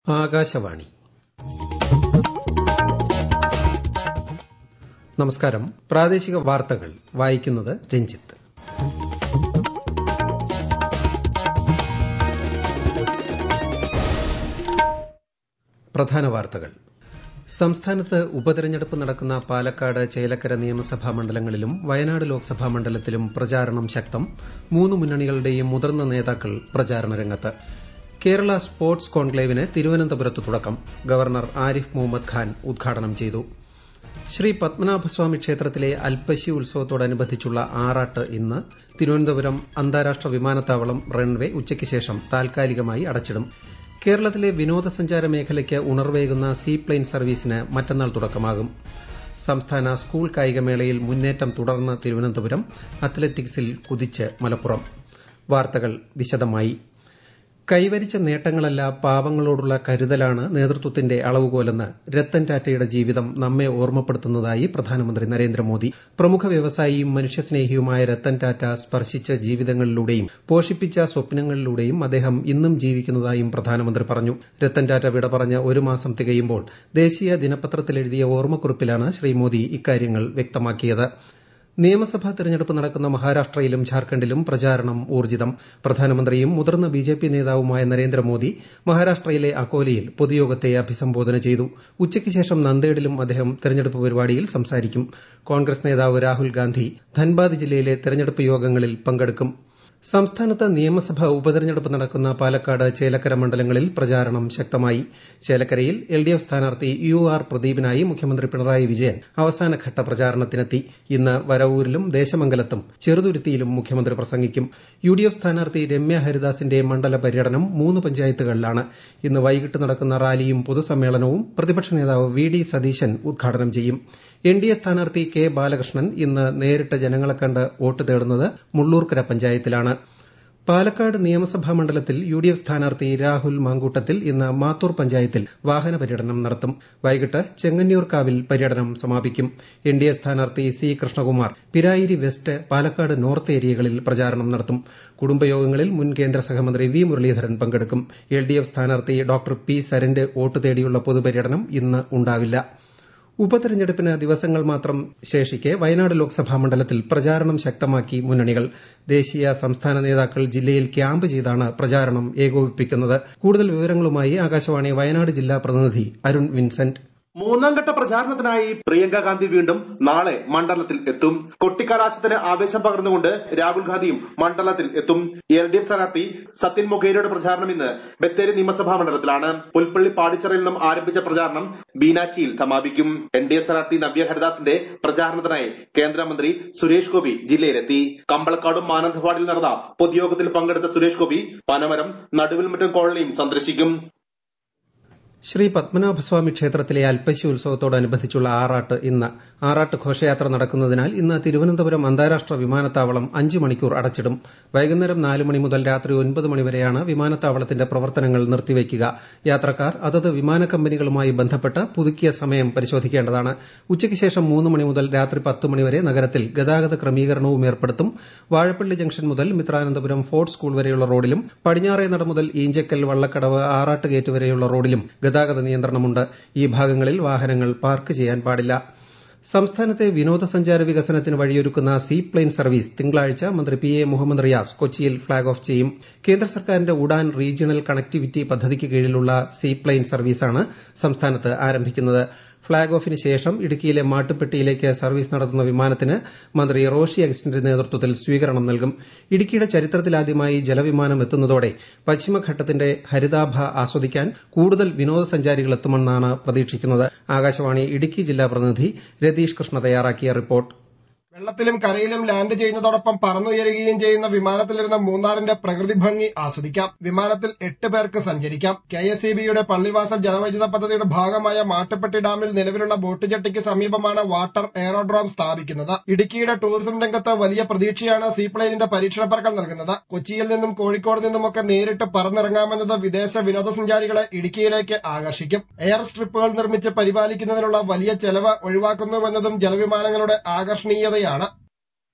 ആകാശവാണി നമസ്കാരം പ്രാദേശിക വാർത്തകൾ വായിക്കുന്നത് രഞ്ജിത്ത് പ്രധാന വാർത്തകൾ സംസ്ഥാനത്ത് ഉപതെരഞ്ഞെടുപ്പ് നടക്കുന്ന പാലക്കാട് ചേലക്കര നിയമസഭാ മണ്ഡലങ്ങളിലും വയനാട് ലോക്സഭാ മണ്ഡലത്തിലും പ്രചാരണം ശക്തം മൂന്ന് മുന്നണികളുടെയും മുതിർന്ന നേതാക്കൾ പ്രചാരണ രംഗത്ത് കേരള സ്പോർട്സ് കോൺക്ലേവിന് തിരുവനന്തപുരത്ത് തുടക്കം ഗവർണർ ആരിഫ് മുഹമ്മദ് ഖാൻ ഉദ്ഘാടനം ചെയ്തു ശ്രീ പത്മനാഭസ്വാമി ക്ഷേത്രത്തിലെ അൽപ്പശി ഉത്സവത്തോടനുബന്ധിച്ചുള്ള ആറാട്ട് ഇന്ന് തിരുവനന്തപുരം അന്താരാഷ്ട്ര വിമാനത്താവളം റൺവേ ഉച്ചയ്ക്ക് ശേഷം താൽക്കാലികമായി അടച്ചിടും കേരളത്തിലെ വിനോദസഞ്ചാര മേഖലയ്ക്ക് ഉണർവേകുന്ന സീ പ്ലെയിൻ സർവീസിന് മറ്റന്നാൾ തുടക്കമാകും സംസ്ഥാന സ്കൂൾ കായികമേളയിൽ മുന്നേറ്റം തുടർന്ന് തിരുവനന്തപുരം അത്ലറ്റിക്സിൽ കുതിച്ച് മലപ്പുറം വാർത്തകൾ വിശദമായി കൈവരിച്ച നേട്ടങ്ങളല്ല പാവങ്ങളോടുള്ള കരുതലാണ് നേതൃത്വത്തിന്റെ അളവുകോലെന്ന് രത്തൻ ടാറ്റയുടെ ജീവിതം നമ്മെ ഓർമ്മപ്പെടുത്തുന്നതായി പ്രധാനമന്ത്രി നരേന്ദ്രമോദി പ്രമുഖ വ്യവസായിയും മനുഷ്യസ്നേഹിയുമായ രത്തൻ ടാറ്റ സ്പർശിച്ച ജീവിതങ്ങളിലൂടെയും പോഷിപ്പിച്ച സ്വപ്നങ്ങളിലൂടെയും അദ്ദേഹം ഇന്നും ജീവിക്കുന്നതായും പ്രധാനമന്ത്രി പറഞ്ഞു രത്തൻ ടാറ്റ വിട പറഞ്ഞ് ഒരു മാസം തികയുമ്പോൾ ദേശീയ ദിനപത്രത്തിൽ എഴുതിയ ഓർമ്മക്കുറിപ്പിലാണ് ശ്രീ മോദി ഇക്കാര്യങ്ങൾ വ്യക്തമാക്കിയത് നിയമസഭാ തെരഞ്ഞെടുപ്പ് നടക്കുന്ന മഹാരാഷ്ട്രയിലും ഝാർഖണ്ഡിലും പ്രചാരണം ഊർജ്ജിതം പ്രധാനമന്ത്രിയും മുതിർന്ന ബിജെപി നേതാവുമായ നരേന്ദ്രമോദി മഹാരാഷ്ട്രയിലെ അക്കോലയിൽ പൊതുയോഗത്തെ അഭിസംബോധന ചെയ്തു ഉച്ചയ്ക്ക് ശേഷം നന്ദേഡിലും അദ്ദേഹം തെരഞ്ഞെടുപ്പ് പരിപാടിയിൽ സംസാരിക്കും കോൺഗ്രസ് നേതാവ് രാഹുൽ ഗാന്ധി ധൻബാദ് ജില്ലയിലെ തെരഞ്ഞെടുപ്പ് യോഗങ്ങളിൽ പങ്കെടുക്കും സംസ്ഥാനത്ത് നിയമസഭാ ഉപതെരഞ്ഞെടുപ്പ് നടക്കുന്ന പാലക്കാട് ചേലക്കര മണ്ഡലങ്ങളിൽ പ്രചാരണം ശക്തമായി ചേലക്കരയിൽ എൽഡിഎഫ് സ്ഥാനാർത്ഥി യു ആർ പ്രദീപിനായി മുഖ്യമന്ത്രി പിണറായി വിജയൻ അവസാനഘട്ട പ്രചാരണത്തിനെത്തി ഇന്ന് വരവൂരിലും ദേശമംഗലത്തും ചെറുതുരുത്തിയിലും മുഖ്യമന്ത്രി പ്രസംഗിക്കും യുഡിഎഫ് സ്ഥാനാർത്ഥി രമ്യ ഹരിദാസിന്റെ മണ്ഡല പര്യടനം മൂന്ന് പഞ്ചായത്തുകളിലാണ് ഇന്ന് വൈകിട്ട് നടക്കുന്ന റാലിയും പൊതുസമ്മേളനവും പ്രതിപക്ഷ നേതാവ് വി ഡി സതീശൻ ഉദ്ഘാടനം ചെയ്യും എൻഡിഎ സ്ഥാനാർത്ഥി കെ ബാലകൃഷ്ണൻ ഇന്ന് നേരിട്ട് ജനങ്ങളെ കണ്ട് വോട്ട് തേടുന്നത് മുള്ളൂർക്കര പഞ്ചായത്തിലാണ് പാലക്കാട് നിയമസഭാ മണ്ഡലത്തിൽ യുഡിഎഫ് സ്ഥാനാർത്ഥി രാഹുൽ മാങ്കൂട്ടത്തിൽ ഇന്ന് മാത്തൂർ പഞ്ചായത്തിൽ വാഹന പര്യടനം നടത്തും വൈകിട്ട് ചെങ്ങന്നൂർക്കാവിൽ പര്യടനം സമാപിക്കും എൻഡിഎ സ്ഥാനാർത്ഥി C Krishnakumar Pirayiri west Palakkad north ഏരിയകളിൽ പ്രചാരണം നടത്തും കുടുംബയോഗങ്ങളിൽ മുൻ കേന്ദ്ര സഹമന്ത്രി വി മുരളീധരൻ പങ്കെടുക്കും എൽഡിഎഫ് സ്ഥാനാർത്ഥി ഡോക്ടർ പി സരന്റെ വോട്ട് തേടിയുള്ള പൊതുപര്യടനം ഇന്ന് ഉണ്ടാവില്ല ഉപതെരഞ്ഞെടുപ്പിന് ദിവസങ്ങൾ മാത്രം ശേഷിക്കെ വയനാട് ലോക്സഭാ മണ്ഡലത്തിൽ പ്രചാരണം ശക്തമാക്കി മുന്നണികൾ ദേശീയ സംസ്ഥാന നേതാക്കൾ ജില്ലയിൽ ക്യാമ്പ് ചെയ്താണ് പ്രചാരണം ഏകോപിപ്പിക്കുന്നത് കൂടുതൽ വിവരങ്ങളുമായി ആകാശവാണി വയനാട് ജില്ലാ പ്രതിനിധി അരുൺ വിൻസെന്റ് മൂന്നാം ഘട്ട പ്രചാരണത്തിനായി പ്രിയങ്ക ഗാന്ധി വീണ്ടും നാളെ മണ്ഡലത്തിൽ എത്തും കൊട്ടിക്കലാശത്തിന് ആവേശം പകർന്നുകൊണ്ട് രാഹുൽ ഗാന്ധിയും മണ്ഡലത്തിൽ എത്തും എൽ ഡി എഫ് സ്ഥാനാർത്ഥി സത്യൻ മൊഗേരയുടെ പ്രചാരണം ഇന്ന് ബത്തേരി നിയമസഭാ മണ്ഡലത്തിലാണ് പുൽപ്പള്ളി പാടിച്ചറയിൽ നിന്നും ആരംഭിച്ച പ്രചാരണം ബീനാച്ചിയിൽ സമാപിക്കും എൻ ഡി എ സ്ഥാനാർത്ഥി നവ്യ ഹരിദാസിന്റെ പ്രചാരണത്തിനായി കേന്ദ്രമന്ത്രി സുരേഷ് ഗോപി ജില്ലയിലെത്തി കമ്പളക്കാടും മാനന്തവാടിയിൽ നടന്ന പൊതുയോഗത്തിൽ പങ്കെടുത്ത സുരേഷ് ഗോപി പനമരം നടുവിൽമറ്റം കോളനിയും സന്ദർശിക്കും ശ്രീ പത്മനാഭസ്വാമി ക്ഷേത്രത്തിലെ അൽപ്പശി ഉത്സവത്തോടനുബന്ധിച്ചുള്ള ആറാട്ട് ഇന്ന് ആറാട്ട് ഘോഷയാത്ര നടക്കുന്നതിനാൽ ഇന്ന് തിരുവനന്തപുരം അന്താരാഷ്ട്ര വിമാനത്താവളം അഞ്ച് മണിക്കൂർ അടച്ചിടും വൈകുന്നേരം നാല് മണി മുതൽ രാത്രി ഒൻപത് മണിവരെയാണ് വിമാനത്താവളത്തിന്റെ പ്രവർത്തനങ്ങൾ നിർത്തിവയ്ക്കുക യാത്രക്കാർ അതത് വിമാന കമ്പനികളുമായി ബന്ധപ്പെട്ട് പുതുക്കിയ സമയം പരിശോധിക്കേണ്ടതാണ് ഉച്ചയ്ക്ക് ശേഷം മൂന്ന് മണി മുതൽ രാത്രി പത്ത് മണിവരെ നഗരത്തിൽ ഗതാഗത ക്രമീകരണവും ഏർപ്പെടുത്തും വാഴപ്പള്ളി ജംഗ്ഷൻ മുതൽ മിത്രാനന്തപുരം ഫോർട്ട് സ്കൂൾ വരെയുള്ള റോഡിലും പടിഞ്ഞാറേ നട മുതൽ ഈഞ്ചക്കൽ വള്ളക്കടവ് ആറാട്ട് ഗേറ്റ് വരെയുള്ള റോഡിലും ഗതാഗത നിയന്ത്രണമുണ്ട് ഈ ഭാഗങ്ങളിൽ വാഹനങ്ങൾ പാർക്ക് ചെയ്യാൻ പാടില്ല സംസ്ഥാനത്തെ വിനോദസഞ്ചാര വികസനത്തിന് വഴിയൊരുക്കുന്ന സീ പ്ലെയിൻ സർവീസ് തിങ്കളാഴ്ച മന്ത്രി പി എ മുഹമ്മദ് റിയാസ് കൊച്ചിയിൽ ഫ്ളാഗ് ഓഫ് ചെയ്യും കേന്ദ്ര സർക്കാരിന്റെ ഉഡാൻ റീജിയണൽ കണക്ടിവിറ്റി പദ്ധതിക്ക് കീഴിലുള്ള സീ പ്ലെയിൻ സർവീസാണ് സംസ്ഥാനത്ത് ആരംഭിക്കുന്നത് ഫ്ളാഗ് ഓഫിന് ശേഷം ഇടുക്കിയിലെ മാട്ടുപ്പെട്ടിയിലേക്ക് സർവീസ് നടത്തുന്ന വിമാനത്തിന് മന്ത്രി റോഷി അഗസ്റ്റിന്റെ നേതൃത്വത്തിൽ സ്വീകരണം നൽകും ഇടുക്കിയുടെ ചരിത്രത്തിലാദ്യമായി ജലവിമാനം എത്തുന്നതോടെ പശ്ചിമഘട്ടത്തിന്റെ ഹരിതാഭ ആസ്വദിക്കാൻ കൂടുതൽ വിനോദസഞ്ചാരികൾ എത്തുമെന്നാണ് പ്രതീക്ഷിക്കുന്നത് ആകാശവാണി ഇടുക്കി ജില്ലാ പ്രതിനിധി രതീഷ് കൃഷ്ണ തയ്യാറാക്കിയ റിപ്പോർട്ട് വെള്ളത്തിലും കരയിലും ലാൻഡ് ചെയ്യുന്നതോടൊപ്പം പറന്നുയരുകയും ചെയ്യുന്ന വിമാനത്തിലിരുന്ന മൂന്നാറിന്റെ പ്രകൃതി ഭംഗി ആസ്വദിക്കാം വിമാനത്തിൽ എട്ട് പേർക്ക് സഞ്ചരിക്കാം കെ എസ് ഇ ബിയുടെ പള്ളിവാസൽ ജലവൈദ്യുത പദ്ധതിയുടെ ഭാഗമായ മാട്ടുപ്പെട്ടി ഡാമിൽ നിലവിലുള്ള ബോട്ട് ജെട്ടിക്ക് സമീപമാണ് വാട്ടർ എയറോഡ്രോം സ്ഥാപിക്കുന്നത് ഇടുക്കിയുടെ ടൂറിസം രംഗത്ത് വലിയ പ്രതീക്ഷയാണ് സീപ്ലെയിനിന്റെ പരീക്ഷണ പറക്കൽ നൽകുന്നത് കൊച്ചിയിൽ നിന്നും കോഴിക്കോട് നിന്നുമൊക്കെ നേരിട്ട് പറന്നിറങ്ങാമെന്നത് വിദേശ വിനോദസഞ്ചാരികളെ ഇടുക്കിയിലേക്ക് ആകർഷിക്കും എയർ സ്ട്രിപ്പുകൾ നിർമ്മിച്ച് പരിപാലിക്കുന്നതിനുള്ള വലിയ ചെലവ് ഒഴിവാക്കുന്നുവെന്നതും ജലവിമാനങ്ങളുടെ ആകർഷണീയതയാണ്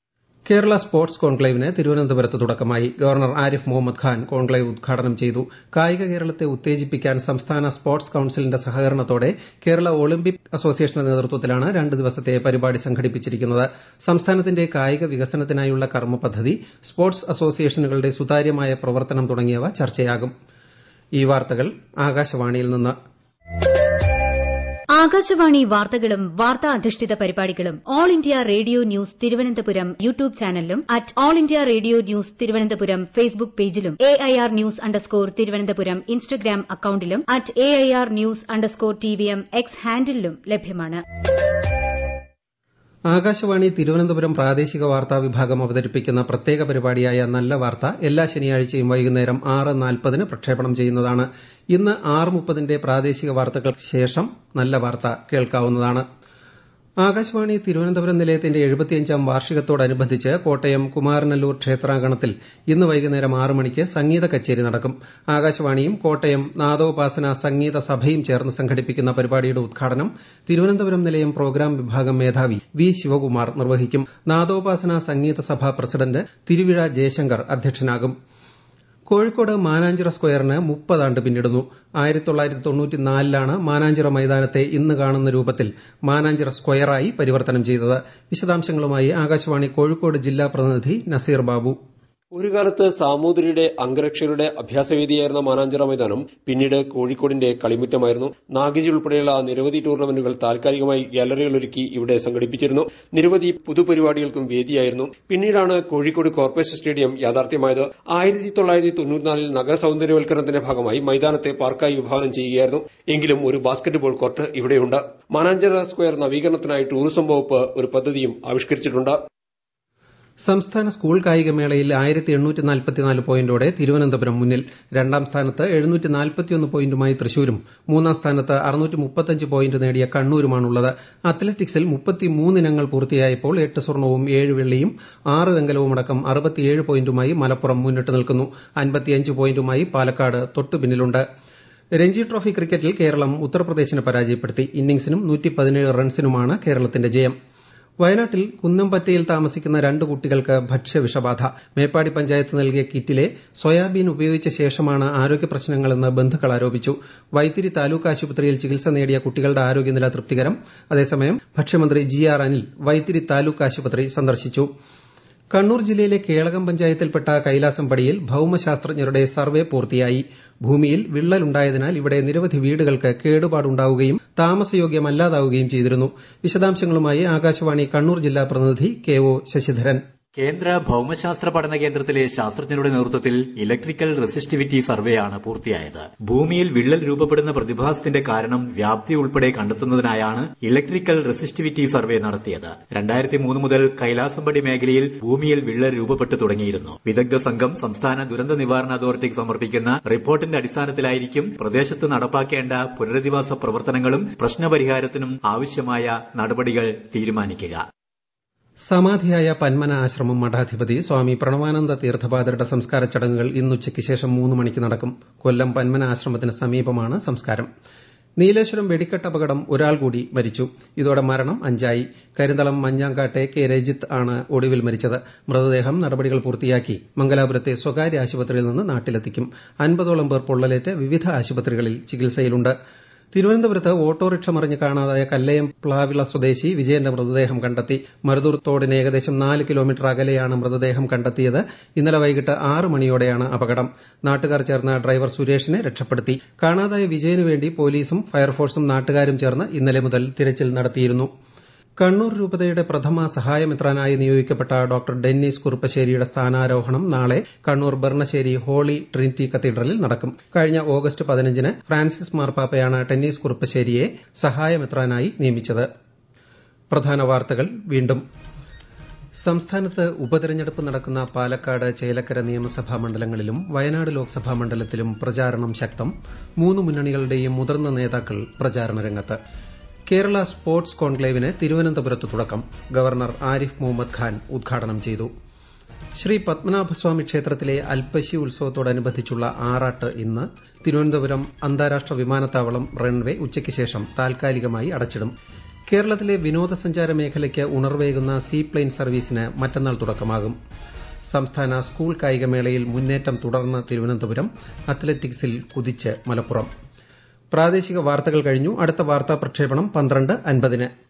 കേരള സ്പോർട്സ് കോൺക്ലേവിന് തിരുവനന്തപുരത്ത് തുടക്കമായി ഗവർണർ ആരിഫ് മുഹമ്മദ് ഖാൻ കോൺക്ലേവ് ഉദ്ഘാടനം ചെയ്തു കായിക കേരളത്തെ ഉത്തേജിപ്പിക്കാൻ സംസ്ഥാന സ്പോർട്സ് കൌൺസിലിന്റെ സഹകരണത്തോടെ കേരള ഒളിമ്പിക് അസോസിയേഷന്റെ നേതൃത്വത്തിലാണ് രണ്ട് ദിവസത്തെ പരിപാടി സംഘടിപ്പിച്ചിരിക്കുന്നത് സംസ്ഥാനത്തിന്റെ കായിക വികസനത്തിനായുള്ള കർമ്മ പദ്ധതി സ്പോർട്സ് അസോസിയേഷനുകളുടെ സുതാര്യമായ പ്രവർത്തനം തുടങ്ങിയവ ചർച്ചയാകും ഈ വാർത്തകൾ ആകാശവാണിയിൽ നിന്ന് ആകാശവാണി വാർത്തകളും വാർത്താ അധിഷ്ഠിത പരിപാടികളും all India radio news Thiruvananthapuram YouTube ചാനലിലും at all India radio news Thiruvananthapuram Facebook പേജിലും A I R news underscore Thiruvananthapuram Instagram അക്കൌണ്ടിലും at A I R news underscore T V M X ഹാൻഡിലും ലഭ്യമാണ് ആകാശവാണി തിരുവനന്തപുരം പ്രാദേശിക വാർത്താ വിഭാഗം അവതരിപ്പിക്കുന്ന പ്രത്യേക പരിപാടിയായ നല്ല വാർത്ത എല്ലാ ശനിയാഴ്ചയും വൈകുന്നേരം ആറ് നാൽപ്പതിന് പ്രക്ഷേപണം ചെയ്യുന്നതാണ് ഇന്ന് ആറ് മുപ്പതിന്റെ പ്രാദേശിക വാർത്തകൾക്ക് ശേഷം നല്ല വാർത്ത കേൾക്കാവുന്നതാണ് ആകാശവാണി തിരുവനന്തപുരം നിലയത്തിന്റെ എഴുപത്തിയഞ്ചാം വാർഷികത്തോടനുബന്ധിച്ച് കോട്ടയം കുമാരനല്ലൂർ ക്ഷേത്രാങ്കണത്തിൽ ഇന്ന് വൈകുന്നേരം ആറ് മണിക്ക് സംഗീത കച്ചേരി നടക്കും ആകാശവാണിയും കോട്ടയം നാദോപാസന സംഗീത സഭയും ചേർന്ന് സംഘടിപ്പിക്കുന്ന പരിപാടിയുടെ ഉദ്ഘാടനം തിരുവനന്തപുരം നിലയം പ്രോഗ്രാം വിഭാഗം മേധാവി വി ശിവകുമാർ നിർവഹിക്കും നാദോപാസന സംഗീത സഭ പ്രസിഡന്റ് തിരുവിഴ ജയശങ്കർ അധ്യക്ഷനാകും കോഴിക്കോട് മാനാഞ്ചിറ സ്ക്വയറിന് മുപ്പതാണ്ട് പിന്നിടുന്നു ആയിരത്തി തൊള്ളായിരത്തി തൊണ്ണൂറ്റിനാലിലാണ് മാനാഞ്ചിറ മൈതാനത്തെ ഇന്ന് കാണുന്ന രൂപത്തിൽ മാനാഞ്ചിറ സ്ക്വയറായി പരിവർത്തനം ചെയ്തത് വിശദാംശങ്ങളുമായി ആകാശവാണി കോഴിക്കോട് ജില്ലാ പ്രതിനിധി നസീർ ബാബു ഒരു കാലത്ത് സാമൂതിരിയുടെ അംഗരക്ഷരുടെ അഭ്യാസവേദിയായിരുന്ന മാനാഞ്ചിറ മൈതാനം പിന്നീട് കോഴിക്കോടിന്റെ കളിമുറ്റമായിരുന്നു നാഗിജി ഉൾപ്പെടെയുള്ള നിരവധി ടൂർണമെന്റുകൾ താൽക്കാലികമായി ഗാലറികൾ ഒരുക്കി ഇവിടെ സംഘടിപ്പിച്ചിരുന്നു നിരവധി പുതുപരിപാടികൾക്കും വേദിയായിരുന്നു പിന്നീടാണ് കോഴിക്കോട് കോർപ്പറേഷൻ സ്റ്റേഡിയം യാഥാർത്ഥ്യമായത് ആയിരത്തി തൊള്ളായിരത്തി തൊണ്ണൂറ്റിനാലിൽ നഗര സൌന്ദര്യവൽക്കരണത്തിന്റെ ഭാഗമായി മൈതാനത്തെ പാർക്കായി വിഭാവനം ചെയ്യുകയായിരുന്നു എങ്കിലും ഒരു ബാസ്കറ്റ്ബോൾ കോർട്ട് ഇവിടെയുണ്ട് മാനാഞ്ചിറ സ്ക്വയർ നവീകരണത്തിനായി ടൂറിസം വകുപ്പ് ഒരു പദ്ധതിയും ആവിഷ്കരിച്ചിട്ടുണ്ട് സംസ്ഥാന സ്കൂൾ കായികമേളയിൽ ആയിരത്തി എണ്ണൂറ്റി നാൽപ്പത്തിനാല് പോയിന്റോടെ തിരുവനന്തപുരം മുന്നിൽ രണ്ടാം സ്ഥാനത്ത് എഴുന്നൂറ്റി നാൽപ്പത്തിയൊന്ന് പോയിന്റുമായി തൃശൂരും മൂന്നാം സ്ഥാനത്ത് അറുന്നൂറ്റി മുപ്പത്തഞ്ച് പോയിന്റ് നേടിയ കണ്ണൂരുമാണുള്ളത് അത്ലറ്റിക്സിൽ മുപ്പത്തിമൂന്ന് ഇനങ്ങൾ പൂർത്തിയായപ്പോൾ എട്ട് സ്വർണവും ഏഴ് വെള്ളിയും ആറ് വെങ്കലവുമടക്കം അറുപത്തിയേഴ് പോയിന്റുമായി മലപ്പുറം മുന്നിട്ട് നിൽക്കുന്നു അൻപത്തിയഞ്ച് പോയിന്റുമായി പാലക്കാട് തൊട്ടുപിന്നിലുണ്ട് രഞ്ജി ട്രോഫി ക്രിക്കറ്റിൽ കേരളം ഉത്തർപ്രദേശിനെ പരാജയപ്പെടുത്തി ഇന്നിംഗ്സിനും റൺസിനുമാണ് കേരളത്തിന്റെ ജയം വയനാട്ടിൽ കുന്നംപറ്റയിൽ താമസിക്കുന്ന രണ്ട് കുട്ടികൾക്ക് ഭക്ഷ്യവിഷബാധ മേപ്പാടി പഞ്ചായത്ത് നൽകിയ കിറ്റിലെ സോയാബീൻ ഉപയോഗിച്ച ശേഷമാണ് ആരോഗ്യ പ്രശ്നങ്ങളെന്ന് ബന്ധുക്കൾ ആരോപിച്ചു വൈത്തിരി താലൂക്ക് ആശുപത്രിയിൽ ചികിത്സ നേടിയ കുട്ടികളുടെ ആരോഗ്യനില തൃപ്തികരം അതേസമയം ഭക്ഷ്യമന്ത്രി ജി ആർ അനിൽ വൈത്തിരി താലൂക്ക് ആശുപത്രി സന്ദർശിച്ചു കണ്ണൂർ ജില്ലയിലെ കേളകം പഞ്ചായത്തിൽപ്പെട്ട കൈലാസംപടിയിൽ ഭൌമശാസ്ത്രജ്ഞരുടെ സർവേ പൂർത്തിയായി ഭൂമിയിൽ വിള്ളലുണ്ടായതിനാൽ ഇവിടെ നിരവധി വീടുകൾക്ക് കേടുപാടുണ്ടാവുകയും താമസയോഗ്യമല്ലാതാവുകയും ചെയ്തിരുന്നു വിശദാംശങ്ങളുമായി ആകാശവാണി കണ്ണൂർ ജില്ലാ പ്രതിനിധി കെ ഒ ശശിധരൻ കേന്ദ്ര ഭൌമശാസ്ത്ര പഠന കേന്ദ്രത്തിലെ ശാസ്ത്രജ്ഞരുടെ നേതൃത്വത്തിൽ ഇലക്ട്രിക്കൽ റെസിസ്റ്റിവിറ്റി സർവേയാണ് പൂർത്തിയായത് ഭൂമിയിൽ വിള്ളൽ രൂപപ്പെടുന്ന പ്രതിഭാസത്തിന്റെ കാരണം വ്യാപ്തി ഉൾപ്പെടെ കണ്ടെത്തുന്നതിനായാണ് ഇലക്ട്രിക്കൽ റെസിസ്റ്റിവിറ്റി സർവേ നടത്തിയത് രണ്ടായിരത്തി മൂന്ന് മുതൽ കൈലാസംപടി മേഖലയിൽ ഭൂമിയിൽ വിള്ളൽ രൂപപ്പെട്ടു തുടങ്ങിയിരുന്നു വിദഗ്ധ സംഘം സംസ്ഥാന ദുരന്ത നിവാരണ അതോറിറ്റിക്ക് സമർപ്പിക്കുന്ന റിപ്പോർട്ടിന്റെ അടിസ്ഥാനത്തിലായിരിക്കും പ്രദേശത്ത് നടപ്പാക്കേണ്ട പുനരധിവാസ പ്രവർത്തനങ്ങളും പ്രശ്നപരിഹാരത്തിനും ആവശ്യമായ നടപടികൾ തീരുമാനിക്കുക സമാധിയായ പന്മന ആശ്രമം മഠാധിപതി സ്വാമി പ്രണവാനന്ദ തീർത്ഥപാദരുടെ സംസ്കാര ചടങ്ങുകൾ ഇന്നുച്ചയ്ക്ക് ശേഷം മൂന്ന് മണിക്ക് നടക്കും കൊല്ലം പന്മന ആശ്രമത്തിന് സമീപമാണ് സംസ്കാരം നീലേശ്വരം വെടിക്കെട്ട് അപകടം ഒരാൾ കൂടി മരിച്ചു ഇതോടെ മരണം അഞ്ചായി കരിന്തളം മഞ്ഞാങ്കാട്ടെ കെ രജിത്ത് ആണ് ഒടുവിൽ മരിച്ചത് മൃതദേഹം നടപടികൾ പൂർത്തിയാക്കി മംഗലാപുരത്തെ സ്വകാര്യ ആശുപത്രിയിൽ നിന്ന് നാട്ടിലെത്തിക്കും അൻപതോളം പേർ പൊള്ളലേറ്റ് വിവിധ ആശുപത്രികളിൽ ചികിത്സയിലുണ്ട് തിരുവനന്തപുരത്ത് ഓട്ടോറിക്ഷ മറിഞ്ഞ് കാണാതായ കല്ലയം പ്ലാവിള സ്വദേശി വിജയന്റെ മൃതദേഹം കണ്ടെത്തി മരുതൂർ തോടിന് ഏകദേശം നാല് കിലോമീറ്റർ അകലെയാണ് മൃതദേഹം കണ്ടെത്തിയത് ഇന്നലെ വൈകിട്ട് ആറ് മണിയോടെയാണ് അപകടം നാട്ടുകാർ ചേർന്ന് ഡ്രൈവർ സുരേഷിനെ രക്ഷപ്പെടുത്തി കാണാതായ വിജയനു വേണ്ടി പോലീസും ഫയർഫോഴ്സും നാട്ടുകാരും ചേർന്ന് ഇന്നലെ മുതൽ തിരച്ചിൽ നടത്തിയിരുന്നു കണ്ണൂർ രൂപതയുടെ പ്രഥമ സഹായമിത്രാനായി നിയോഗിക്കപ്പെട്ട ഡോക്ടർ ഡെന്നീസ് കുറുപ്പശ്ശേരിയുടെ സ്ഥാനാരോഹണം നാളെ കണ്ണൂർ ബർണശ്ശേരി ഹോളി ട്രിനിറ്റി കത്തീഡ്രലിൽ നടക്കും കഴിഞ്ഞ ഓഗസ്റ്റ് പതിനഞ്ചിന് ഫ്രാൻസിസ് മാർപ്പാപ്പയാണ് ടെന്നീസ് കുറുപ്പശ്ശേരിയെ സഹായമിത്രാനായി നിയമിച്ചത് പ്രധാന വാർത്തകൾ വീണ്ടും സംസ്ഥാനത്ത് ഉപതെരഞ്ഞെടുപ്പ് നടക്കുന്ന പാലക്കാട് ചേലക്കര നിയമസഭാ മണ്ഡലങ്ങളിലും വയനാട് ലോക്സഭാ മണ്ഡലത്തിലും പ്രചാരണം ശക്തം മൂന്ന് മുന്നണികളുടെയും മുതിർന്ന നേതാക്കൾ പ്രചാരണ രംഗത്ത് കേരള സ്പോർട്സ് കോൺക്ലേവിന് തിരുവനന്തപുരത്ത് തുടക്കം ഗവർണർ ആരിഫ് മുഹമ്മദ് ഖാൻ ഉദ്ഘാടനം ചെയ്തു ശ്രീ പത്മനാഭസ്വാമി ക്ഷേത്രത്തിലെ അൽപ്പശി ഉത്സവത്തോടനുബന്ധിച്ചുള്ള ആറാട്ട് ഇന്ന് തിരുവനന്തപുരം അന്താരാഷ്ട്ര വിമാനത്താവളം റൺവേ ഉച്ചയ്ക്ക് ശേഷം താൽക്കാലികമായി അടച്ചിടും കേരളത്തിലെ വിനോദസഞ്ചാര മേഖലയ്ക്ക് ഉണർവേകുന്ന സീപ്ലെയിൻ സർവീസിന് മറ്റന്നാൾ തുടക്കമാകും സംസ്ഥാന സ്കൂൾ കായികമേളയിൽ മുന്നേറ്റം തുടർന്ന് തിരുവനന്തപുരം അത്ലറ്റിക്സിൽ കുതിച്ച് മലപ്പുറം പ്രാദേശിക വാർത്തകൾ കഴിഞ്ഞു അടുത്ത വാർത്താ പ്രക്ഷേപണം പന്ത്രണ്ട് അൻപതിന്